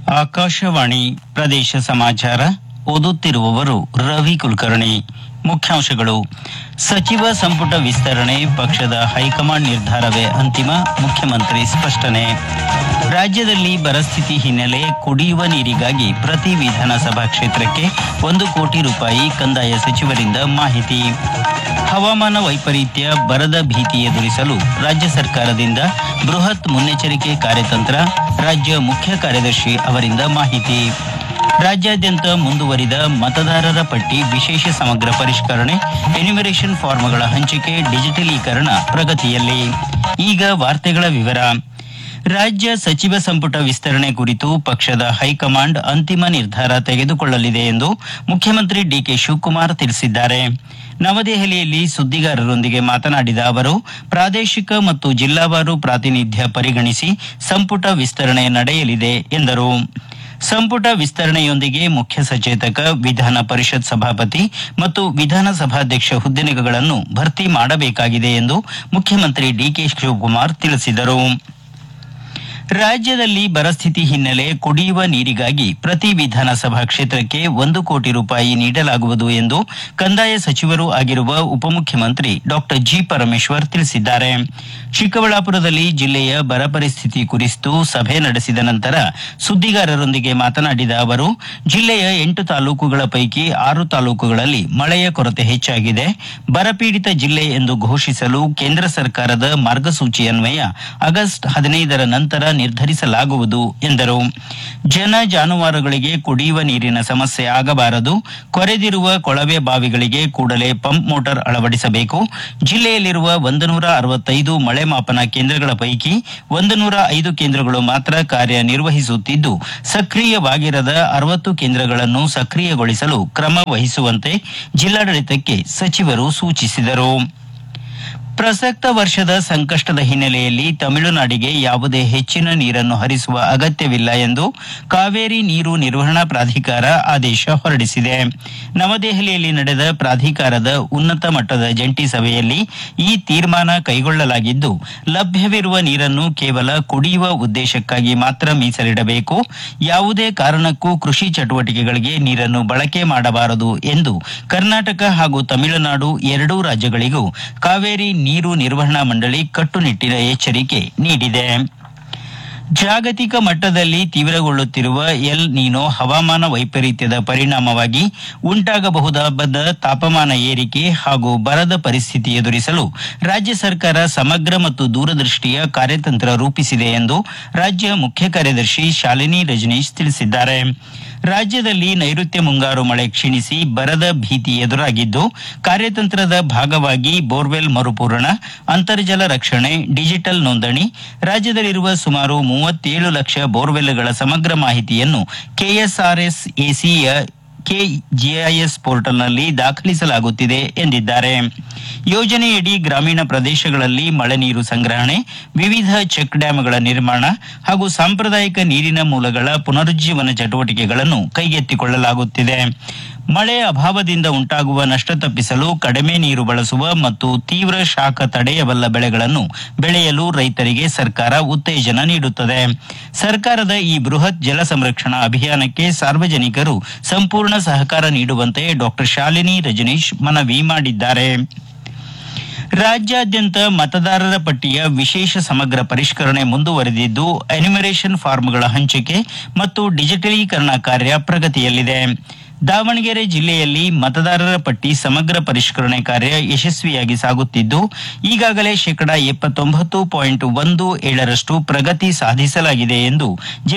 ಆಕಾಶವಾಣಿ ಪ್ರದೇಶ ಸಮಾಚಾರ ಓದುತ್ತಿರುವವರು ರವಿ ಕುಲಕರ್ಣಿ ಮುಖ್ಯಾಂಶಗಳು ಸಚಿವ ಸಂಪುಟ ವಿಸ್ತರಣೆ ಪಕ್ಷದ ಹೈಕಮಾಂಡ್ ನಿರ್ಧಾರವೇ ಅಂತಿಮ ಮುಖ್ಯಮಂತ್ರಿ ಸ್ಪಷ್ಟನೆ ರಾಜ್ಯದಲ್ಲಿ ಬರಸ್ಥಿತಿ ಹಿನ್ನೆಲೆ ಕುಡಿಯುವ ನೀರಿಗಾಗಿ ಪ್ರತಿ ವಿಧಾನಸಭಾ ಕ್ಷೇತ್ರಕ್ಕೆ ಒಂದು ಕೋಟಿ ರೂಪಾಯಿ ಕಂದಾಯ ಸಚಿವರಿಂದ ಮಾಹಿತಿ ಹವಾಮಾನ ವೈಪರೀತ್ಯ ಬರದ ಭೀತಿ ಎದುರಿಸಲು ರಾಜ್ಯ ಸರ್ಕಾರದಿಂದ ಬೃಹತ್ ಮುನ್ನೆಚ್ಚರಿಕೆ ಕಾರ್ಯತಂತ್ರ ರಾಜ್ಯ ಮುಖ್ಯ ಕಾರ್ಯದರ್ಶಿ ಅವರಿಂದ ಮಾಹಿತಿ ರಾಜ್ಯಾದ್ಯಂತ ಮುಂದುವರಿದ ಮತದಾರರ ಪಟ್ಟಿ ವಿಶೇಷ ಸಮಗ್ರ ಪರಿಷ್ಕರಣೆ ಎನ್ಯುಮರೇಷನ್ ಫಾರ್ಮ್ಗಳ ಹಂಚಿಕೆ ಡಿಜಿಟಲೀಕರಣ ಪ್ರಗತಿಯಲ್ಲಿ ಈಗ ವಾರ್ತೆಗಳ ವಿವರ ರಾಜ್ಯ ಸಚಿವ ಸಂಪುಟ ವಿಸ್ತರಣೆ ಕುರಿತು ಪಕ್ಷದ ಹೈಕಮಾಂಡ್ ಅಂತಿಮ ನಿರ್ಧಾರ ತೆಗೆದುಕೊಳ್ಳಲಿದೆ ಎಂದು ಮುಖ್ಯಮಂತ್ರಿ ಡಿಕೆ ಶಿವಕುಮಾರ್ ತಿಳಿಸಿದ್ದಾರೆ ನವದೆಹಲಿಯಲ್ಲಿ ಸುದ್ದಿಗಾರರೊಂದಿಗೆ ಮಾತನಾಡಿದ ಅವರು ಪ್ರಾದೇಶಿಕ ಮತ್ತು ಜಿಲ್ಲಾವಾರು ಪ್ರಾತಿನಿಧ್ಯ ಪರಿಗಣಿಸಿ ಸಂಪುಟ ವಿಸ್ತರಣೆ ನಡೆಯಲಿದೆ ಎಂದರು ಸಂಪುಟ ವಿಸ್ತರಣೆಯೊಂದಿಗೆ ಮುಖ್ಯ ಸಚೇತಕ ವಿಧಾನ ಪರಿಷತ್ ಸಭಾಪತಿ ಮತ್ತು ವಿಧಾನಸಭಾಧ್ಯಕ್ಷ ಹುದ್ದೆಗಳನ್ನು ಭರ್ತಿ ಮಾಡಬೇಕಾಗಿದೆ ಎಂದು ಮುಖ್ಯಮಂತ್ರಿ ಡಿಕೆ ಶಿವಕುಮಾರ್ ತಿಳಿಸಿದರು ರಾಜ್ಯದಲ್ಲಿ ಬರಸ್ಥಿತಿ ಹಿನ್ನೆಲೆ ಕುಡಿಯುವ ನೀರಿಗಾಗಿ ಪ್ರತಿ ವಿಧಾನಸಭಾ ಕ್ಷೇತ್ರಕ್ಕೆ ಒಂದು ಕೋಟಿ ರೂಪಾಯಿ ನೀಡಲಾಗುವುದು ಎಂದು ಕಂದಾಯ ಸಚಿವರೂ ಆಗಿರುವ ಉಪಮುಖ್ಯಮಂತ್ರಿ ಡಾಕ್ಟರ್ ಜಿ ಪರಮೇಶ್ವರ್ ತಿಳಿಸಿದ್ದಾರೆ ಚಿಕ್ಕಬಳ್ಳಾಪುರದಲ್ಲಿ ಜಿಲ್ಲೆಯ ಬರ ಪರಿಸ್ಥಿತಿ ಕುರಿತು ಸಭೆ ನಡೆಸಿದ ನಂತರ ಸುದ್ದಿಗಾರರೊಂದಿಗೆ ಮಾತನಾಡಿದ ಅವರು ಜಿಲ್ಲೆಯ ಎಂಟು ತಾಲೂಕುಗಳ ಪೈಕಿ ಆರು ತಾಲೂಕುಗಳಲ್ಲಿ ಮಳೆಯ ಕೊರತೆ ಹೆಚ್ಚಾಗಿದೆ ಬರಪೀಡಿತ ಜಿಲ್ಲೆ ಎಂದು ಘೋಷಿಸಲು ಕೇಂದ್ರ ಸರ್ಕಾರದ ಮಾರ್ಗಸೂಚಿಯನ್ವಯ ಆಗಸ್ಟ್ ಹದಿನೈದರ ನಂತರ ನಿರ್ಧರಿಸಲಾಗುವುದು ಎಂದರು ಜನ ಜಾನುವಾರುಗಳಿಗೆ ಕುಡಿಯುವ ನೀರಿನ ಸಮಸ್ಯೆ ಆಗಬಾರದು ಕೊರೆದಿರುವ ಕೊಳವೆ ಬಾವಿಗಳಿಗೆ ಕೂಡಲೇ ಪಂಪ್ ಮೋಟಾರ್ ಅಳವಡಿಸಬೇಕು ಜಿಲ್ಲೆಯಲ್ಲಿರುವ ಒಂದು ನೂರ ಅರವತ್ತೈದು ಮಳೆ ಮಾಪನ ಕೇಂದ್ರಗಳ ಪೈಕಿ ಒಂದು ನೂರ ಐದು ಕೇಂದ್ರಗಳು ಮಾತ್ರ ಕಾರ್ಯನಿರ್ವಹಿಸುತ್ತಿದ್ದು ಸಕ್ರಿಯವಾಗಿರದ ಅರವತ್ತು ಕೇಂದ್ರಗಳನ್ನು ಸಕ್ರಿಯಗೊಳಿಸಲು ಕ್ರಮ ವಹಿಸುವಂತೆ ಜಿಲ್ಲಾಡಳಿತಕ್ಕೆ ಸಚಿವರು ಸೂಚಿಸಿದರು ಪ್ರಸಕ್ತ ವರ್ಷದ ಸಂಕಷ್ಟದ ಹಿನ್ನೆಲೆಯಲ್ಲಿ ತಮಿಳುನಾಡಿಗೆ ಯಾವುದೇ ಹೆಚ್ಚಿನ ನೀರನ್ನು ಹರಿಸುವ ಅಗತ್ಯವಿಲ್ಲ ಎಂದು ಕಾವೇರಿ ನೀರು ನಿರ್ವಹಣಾ ಪ್ರಾಧಿಕಾರ ಆದೇಶ ಹೊರಡಿಸಿದೆ ನವದೆಹಲಿಯಲ್ಲಿ ನಡೆದ ಪ್ರಾಧಿಕಾರದ ಉನ್ನತ ಮಟ್ಟದ ಜಂಟಿ ಸಭೆಯಲ್ಲಿ ಈ ತೀರ್ಮಾನ ಕೈಗೊಳ್ಳಲಾಗಿದ್ದು ಲಭ್ಯವಿರುವ ನೀರನ್ನು ಕೇವಲ ಕುಡಿಯುವ ಉದ್ದೇಶಕ್ಕಾಗಿ ಮಾತ್ರ ಮೀಸಲಿಡಬೇಕು ಯಾವುದೇ ಕಾರಣಕ್ಕೂ ಕೃಷಿ ಚಟುವಟಿಕೆಗಳಿಗೆ ನೀರನ್ನು ಬಳಕೆ ಮಾಡಬಾರದು ಎಂದು ಕರ್ನಾಟಕ ಹಾಗೂ ತಮಿಳುನಾಡು ಎರಡೂ ರಾಜ್ಯಗಳಿಗೂ ಕಾವೇರಿ ನೀರು ನಿರ್ವಹಣಾ ಮಂಡಳಿ ಕಟ್ಟುನಿಟ್ಟಿನ ಎಚ್ಚರಿಕೆ ನೀಡಿದೆ ಜಾಗತಿಕ ಮಟ್ಟದಲ್ಲಿ ತೀವ್ರಗೊಳ್ಳುತ್ತಿರುವ ಎಲ್ ನೀನೋ ಹವಾಮಾನ ವೈಪರೀತ್ಯದ ಪರಿಣಾಮವಾಗಿ ಉಂಟಾಗಬಹುದಾದ ತಾಪಮಾನ ಏರಿಕೆ ಹಾಗೂ ಬರದ ಪರಿಸ್ಥಿತಿ ಎದುರಿಸಲು ರಾಜ್ಯ ಸರ್ಕಾರ ಸಮಗ್ರ ಮತ್ತು ದೂರದೃಷ್ಟಿಯ ಕಾರ್ಯತಂತ್ರ ರೂಪಿಸಿದೆ ಎಂದು ರಾಜ್ಯ ಮುಖ್ಯ ಕಾರ್ಯದರ್ಶಿ ಶಾಲಿನಿ ರಜನೀಶ್ ತಿಳಿಸಿದ್ದಾರೆ ರಾಜ್ಯದಲ್ಲಿ ನೈಋತ್ಯ ಮುಂಗಾರು ಮಳೆ ಕ್ಷೀಣಿಸಿ ಬರದ ಭೀತಿ ಎದುರಾಗಿದ್ದು ಕಾರ್ಯತಂತ್ರದ ಭಾಗವಾಗಿ ಬೋರ್ವೆಲ್ ಮರುಪೂರಣ ಅಂತರ್ಜಲ ರಕ್ಷಣೆ ಡಿಜಿಟಲ್ ನೋಂದಣಿ ರಾಜ್ಯದಲ್ಲಿರುವ ಸುಮಾರು ಮೂವತ್ತೇಳು ಲಕ್ಷ ಬೋರ್ವೆಲ್ಗಳ ಸಮಗ್ರ ಮಾಹಿತಿಯನ್ನು ಕೆಎಸ್ಆರ್ಎಸ್ ಎಸಿಯ ಕೆಜಿಐಎಸ್ ಪೋರ್ಟಲ್ನಲ್ಲಿ ದಾಖಲಿಸಲಾಗುತ್ತಿದೆ ಎಂದಿದ್ದಾರೆ ಯೋಜನೆಯಡಿ ಗ್ರಾಮೀಣ ಪ್ರದೇಶಗಳಲ್ಲಿ ಮಳೆ ನೀರು ಸಂಗ್ರಹಣೆ ವಿವಿಧ ಚೆಕ್ ಡ್ಯಾಂಗಳ ನಿರ್ಮಾಣ ಹಾಗೂ ಸಾಂಪ್ರದಾಯಿಕ ನೀರಿನ ಮೂಲಗಳ ಪುನರುಜ್ಜೀವನ ಚಟುವಟಿಕೆಗಳನ್ನು ಕೈಗೆತ್ತಿಕೊಳ್ಳಲಾಗುತ್ತಿದೆ ಮಳೆ ಅಭಾವದಿಂದ ಉಂಟಾಗುವ ನಷ್ಟ ತಪ್ಪಿಸಲು ಕಡಿಮೆ ನೀರು ಬಳಸುವ ಮತ್ತು ತೀವ್ರ ಶಾಖ ತಡೆಯಬಲ್ಲ ಬೆಳೆಗಳನ್ನು ಬೆಳೆಯಲು ರೈತರಿಗೆ ಸರ್ಕಾರ ಉತ್ತೇಜನ ನೀಡುತ್ತದೆ ಸರ್ಕಾರದ ಈ ಬೃಹತ್ ಜಲ ಸಂರಕ್ಷಣಾ ಅಭಿಯಾನಕ್ಕೆ ಸಾರ್ವಜನಿಕರು ಸಂಪೂರ್ಣ ಸಹಕಾರ ನೀಡುವಂತೆ ಡಾಕ್ಟರ್ ಶಾಲಿನಿ ರಜನೀಶ್ ಮನವಿ ಮಾಡಿದ್ದಾರೆ ರಾಜ್ಯಾದ್ಯಂತ ಮತದಾರರ ಪಟ್ಟಿಯ ವಿಶೇಷ ಸಮಗ್ರ ಪರಿಷ್ಕರಣೆ ಮುಂದುವರೆದಿದ್ದು ಎನ್ಯುಮರೇಷನ್ ಫಾರ್ಮ್ಗಳ ಹಂಚಿಕೆ ಮತ್ತು ಡಿಜಿಟಲೀಕರಣ ಕಾರ್ಯ ಪ್ರಗತಿಯಲ್ಲಿದೆ ದಾವಣಗೆರೆ ಜಿಲ್ಲೆಯಲ್ಲಿ ಮತದಾರರ ಪಟ್ಟಿ ಸಮಗ್ರ ಪರಿಷ್ಕರಣೆ ಕಾರ್ಯ ಯಶಸ್ವಿಯಾಗಿ ಸಾಗುತ್ತಿದ್ದು ಈಗಾಗಲೇ ಶೇಕಡಾ ಎಪ್ಪತ್ತೊಂಬತ್ತು ಪಾಯಿಂಟ್ ಒಂದು ಏಳರಷ್ಟು ಪ್ರಗತಿ ಸಾಧಿಸಲಾಗಿದೆ ಎಂದು